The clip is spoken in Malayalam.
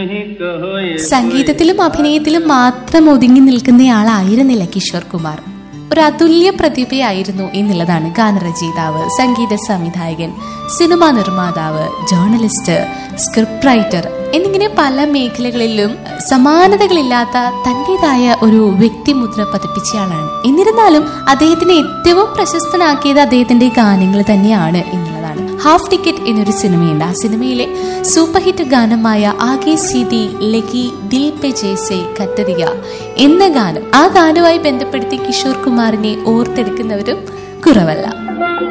സംഗീതത്തിലും അഭിനയത്തിലും മാത്രം ഒതുങ്ങി നിൽക്കുന്നയാളായിരുന്നില്ല കിഷോർ കുമാർ ഒരു അതുല്യ പ്രതിഭയായിരുന്നു എന്നുള്ളതാണ് ഗാനരചയിതാവ് സംഗീത സംവിധായകൻ സിനിമാ നിർമ്മാതാവ് ജേർണലിസ്റ്റ് സ്ക്രിപ്റ്റ് റൈറ്റർ എന്നിങ്ങനെ പല മേഖലകളിലും സമാനതകളില്ലാത്ത തന്റേതായ ഒരു വ്യക്തിമുദ്ര പതിപ്പിച്ചയാളാണ് എന്നിരുന്നാലും അദ്ദേഹത്തിന് ഏറ്റവും പ്രശസ്തനാക്കിയത് അദ്ദേഹത്തിന്റെ ഗാനങ്ങൾ തന്നെയാണ് എന്നുള്ളതാണ് ഹാഫ് ടിക്കറ്റ് എന്നൊരു സിനിമയുണ്ട് ആ സിനിമയിലെ സൂപ്പർ ഹിറ്റ് ഗാനമായ ആകെ സീതി ലഗി ദിൽ പെ ജേസെ കത്തരിക എന്ന ഗാനം ആ ഗാനവുമായി ബന്ധപ്പെടുത്തി കിഷോർ കുമാറിനെ ഓർത്തെടുക്കുന്നവരും കുറവല്ല